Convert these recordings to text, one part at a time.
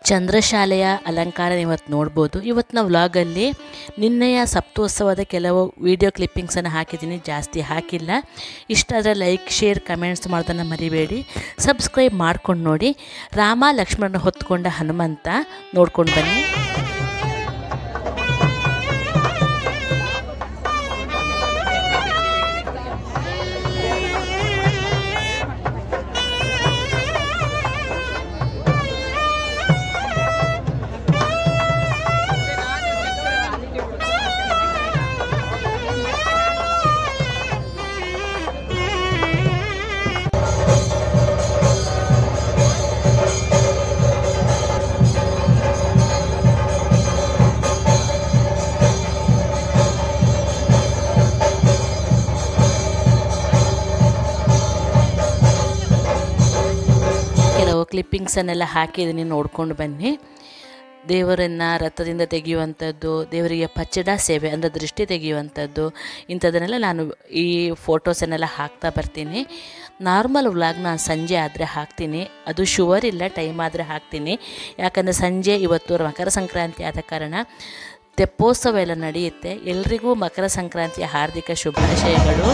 ಚಂದ್ರಶಾಲೆಯ ಅಲಂಕಾರ ಇವತ್ತು ನೋಡ್ಬೋದು ಇವತ್ತಿನ ವ್ಲಾಗಲ್ಲಿ ನಿನ್ನೆಯ ಸಪ್ತೋತ್ಸವದ ಕೆಲವು ವಿಡಿಯೋ ಕ್ಲಿಪ್ಪಿಂಗ್ಸನ್ನು ಹಾಕಿದ್ದೀನಿ ಜಾಸ್ತಿ ಹಾಕಿಲ್ಲ ಇಷ್ಟ ಆದರೆ ಲೈಕ್ ಶೇರ್ ಕಮೆಂಟ್ಸ್ ಮಾಡೋದನ್ನು ಮರಿಬೇಡಿ ಸಬ್ಸ್ಕ್ರೈಬ್ ಮಾಡ್ಕೊಂಡು ನೋಡಿ ರಾಮ ಲಕ್ಷ್ಮಣನ ಹೊತ್ಕೊಂಡ ಹನುಮಂತ ನೋಡ್ಕೊಂಡು ಬನ್ನಿ ಕೆಲವು ಕ್ಲಿಪ್ಪಿಂಗ್ಸನ್ನೆಲ್ಲ ಹಾಕಿದ್ದೀನಿ ನೋಡ್ಕೊಂಡು ಬನ್ನಿ ದೇವರನ್ನು ರಥದಿಂದ ತೆಗೆಯುವಂಥದ್ದು ದೇವರಿಗೆ ಪಚ್ಚಡ ಸೇವೆ ಅಂದರೆ ದೃಷ್ಟಿ ತೆಗೆಯುವಂಥದ್ದು ಇಂಥದ್ದನ್ನೆಲ್ಲ ನಾನು ಈ ಫೋಟೋಸನ್ನೆಲ್ಲ ಹಾಕ್ತಾ ಬರ್ತೀನಿ ನಾರ್ಮಲ್ ವ್ಲಾಗ್ ನಾನು ಸಂಜೆ ಆದರೆ ಹಾಕ್ತೀನಿ ಅದು ಶುವರ್ ಇಲ್ಲ ಟೈಮ್ ಆದರೆ ಹಾಕ್ತೀನಿ ಯಾಕಂದರೆ ಸಂಜೆ ಇವತ್ತು ಮಕರ ಸಂಕ್ರಾಂತಿ ಆದ ಕಾರಣ ತೆಪ್ಪೋತ್ಸವ ಎಲ್ಲ ನಡೆಯುತ್ತೆ ಎಲ್ರಿಗೂ ಮಕರ ಸಂಕ್ರಾಂತಿಯ ಹಾರ್ದಿಕ ಶುಭಾಶಯಗಳು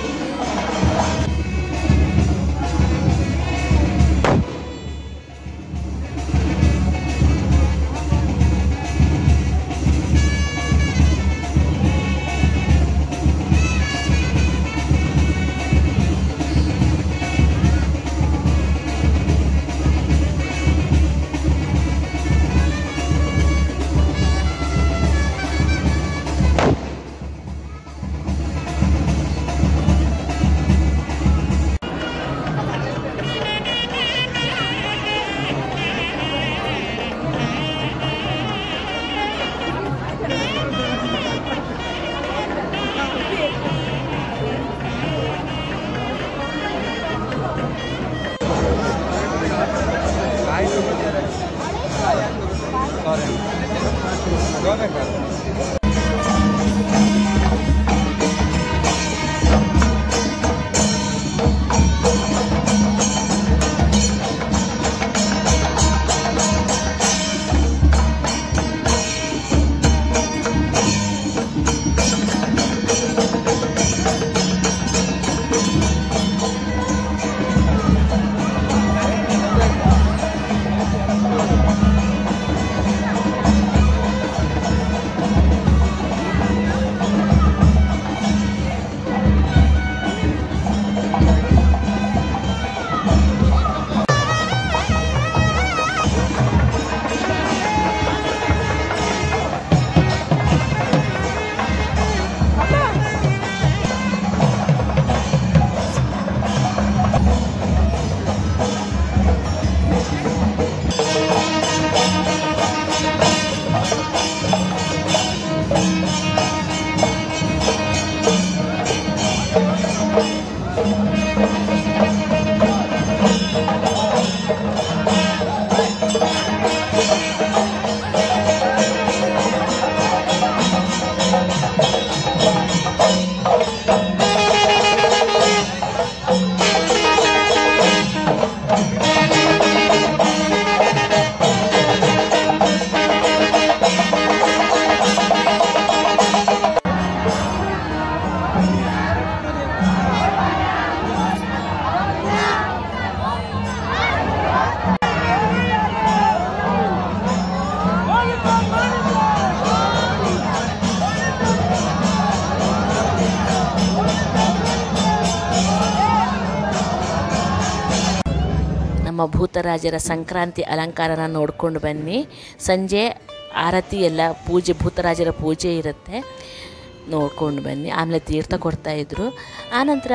ನಮ್ಮ ಭೂತರಾಜರ ಸಂಕ್ರಾಂತಿ ಅಲಂಕಾರನ ನೋಡ್ಕೊಂಡು ಬನ್ನಿ ಸಂಜೆ ಆರತಿ ಎಲ್ಲ ಪೂಜೆ ಭೂತರಾಜರ ಪೂಜೆ ಇರುತ್ತೆ ನೋಡ್ಕೊಂಡು ಬನ್ನಿ ಆಮೇಲೆ ತೀರ್ಥ ಕೊಡ್ತಾಯಿದ್ರು ಆನಂತರ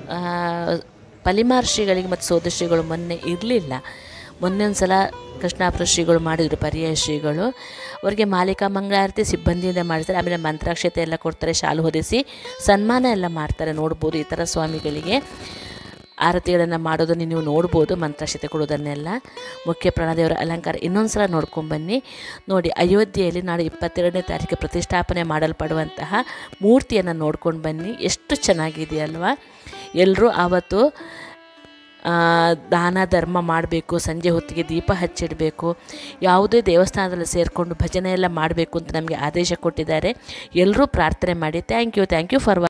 ಪಲಿಮಾರ್ ಶ್ರೀಗಳಿಗೆ ಮತ್ತು ಸೋದ ಶ್ರೀಗಳು ಮೊನ್ನೆ ಇರಲಿಲ್ಲ ಮೊನ್ನೆ ಒಂದು ಸಲ ಕೃಷ್ಣಾಪುರ ಶ್ರೀಗಳು ಮಾಡಿದರು ಪರ್ಯಾಯ ಶ್ರೀಗಳು ಅವರಿಗೆ ಮಾಲಿಕಾ ಮಂಗಳಾರತಿ ಸಿಬ್ಬಂದಿಯಿಂದ ಮಾಡ್ತಾರೆ ಆಮೇಲೆ ಮಂತ್ರಾಕ್ಷತೆ ಎಲ್ಲ ಕೊಡ್ತಾರೆ ಶಾಲು ಹೊದಿಸಿ ಸನ್ಮಾನ ಎಲ್ಲ ಮಾಡ್ತಾರೆ ನೋಡ್ಬೋದು ಈ ಥರ ಸ್ವಾಮಿಗಳಿಗೆ ಆರತಿಗಳನ್ನು ಮಾಡೋದನ್ನು ನೀವು ನೋಡ್ಬೋದು ಮಂತ್ರಾಕ್ಷತೆ ಕೊಡೋದನ್ನೆಲ್ಲ ಮುಖ್ಯ ಪ್ರಾಣದೇವರ ಅಲಂಕಾರ ಇನ್ನೊಂದು ಸಲ ನೋಡ್ಕೊಂಬನ್ನಿ ನೋಡಿ ಅಯೋಧ್ಯೆಯಲ್ಲಿ ನಾಳೆ ಇಪ್ಪತ್ತೆರಡನೇ ತಾರೀಕು ಪ್ರತಿಷ್ಠಾಪನೆ ಮಾಡಲ್ಪಡುವಂತಹ ಮೂರ್ತಿಯನ್ನು ನೋಡ್ಕೊಂಡು ಬನ್ನಿ ಎಷ್ಟು ಚೆನ್ನಾಗಿದೆಯಲ್ವಾ ಎಲ್ಲರೂ ಆವತ್ತು ಆ, ದಾನ ಧರ್ಮ ಮಾಡಬೇಕು ಸಂಜೆ ಹೊತ್ತಿಗೆ ದೀಪ ಹಚ್ಚಿಡಬೇಕು ಯಾವುದೇ ದೇವಸ್ಥಾನದಲ್ಲಿ ಸೇರಿಕೊಂಡು ಭಜನೆ ಎಲ್ಲ ಮಾಡಬೇಕು ಅಂತ ನಮಗೆ ಆದೇಶ ಕೊಟ್ಟಿದ್ದಾರೆ ಎಲ್ಲರೂ ಪ್ರಾರ್ಥನೆ ಮಾಡಿ thank you thank you for